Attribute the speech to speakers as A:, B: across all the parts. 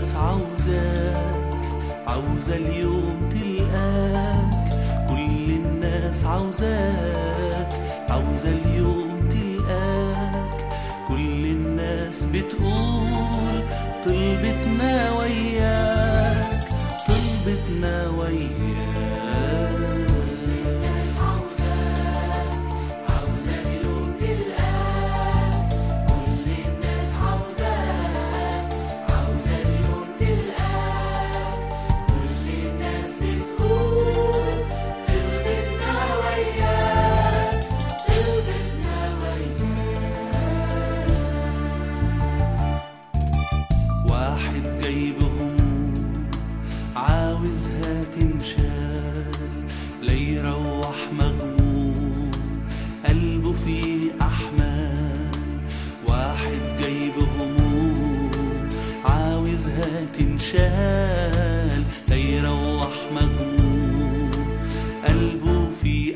A: الناس عاوزاك عاوزة اليوم تلقاك كل الناس عاوزاك عاوزة اليوم تلقاك كل الناس بتقول طلبتنا وياك طلبتنا وياك
B: الناس عاوزاك عاوزة اليوم تلقاك كل الناس عاوزاك عاوزة اليوم تلقاك كل الناس بتقول طلبتنا وياك طلبتنا وياك
A: واحد جاي بهموم عاوزها تنشال ليروح مغموم قلبه فيه أحمال واحد جاي بهموم عاوزها تنشال ليروح مغموم قلبه فيه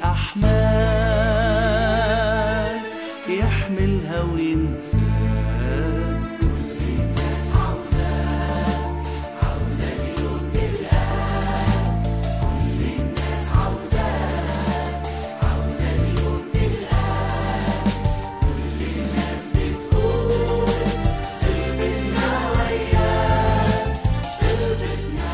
A: أحمال يحملها وينساها
B: الناس عاوزاك عاوزة اليوم تلقاك كل الناس عاوزاك عاوزة اليوم تلقاك كل الناس بتقول طلبتنا وياك طلبتنا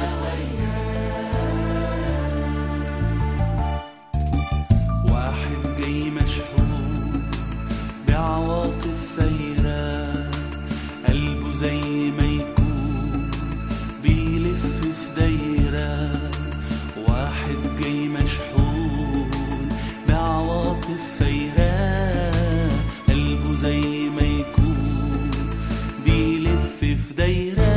B: وياك
A: واحد جاي مشحون بعواطف فايرة قلبه زي ما يكون بيلف في دايرة واحد جاي مشحون بعواطف فايرة قلبه زي ما يكون بيلف في دايرة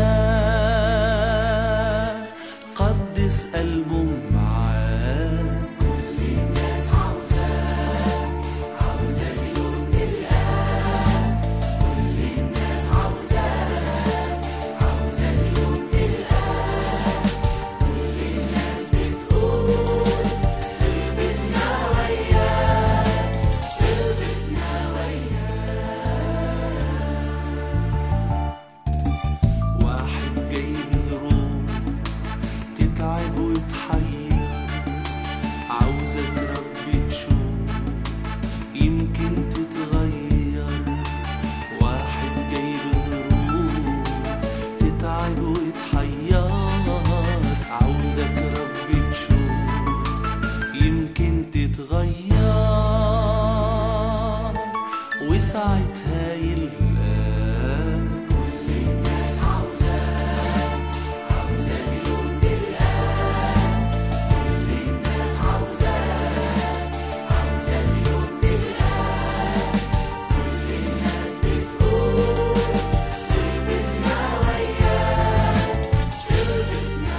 A: قدس قلبه معاك
B: كل الناس عاوزاك عاوزة اليوم تلقاك كل الناس عاوزاك عاوزة اليوم تلقاك كل الناس بتقول طلبتنا وياك طلبتنا وياك
A: واحد جاي بظروف تتعب وتحير عاوزك ربي تشوف يمكن تتغير واحد جاي بظروف تتعب وتحير عاوزك ربي تشوف يمكن تتغير وساعتها يلاقي
B: كل الناس عاوزاك عاوزة اليوم تلقاك كل الناس عاوزاك عاوزة اليوم تلقاك كل الناس بتقول طلبتنا وياك طلبتنا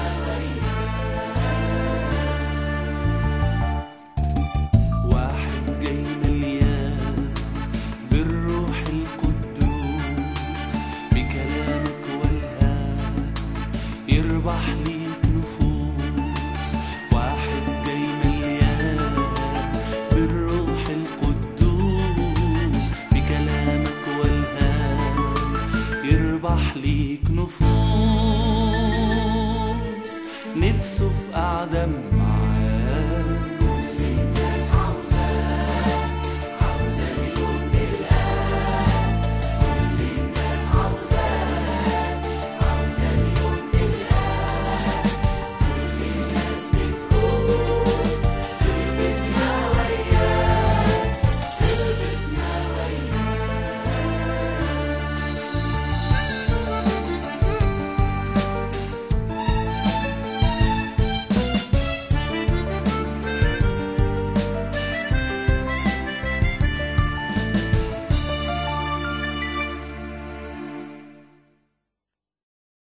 B: وياك
A: واحد جاي مليان بالروح القدوس بكلامك والهام يربح ليك نفوس واحد جاي مليان بالروح القدوس بكلامك والهام يربح ليك نفوس نفسه في قعدة معاك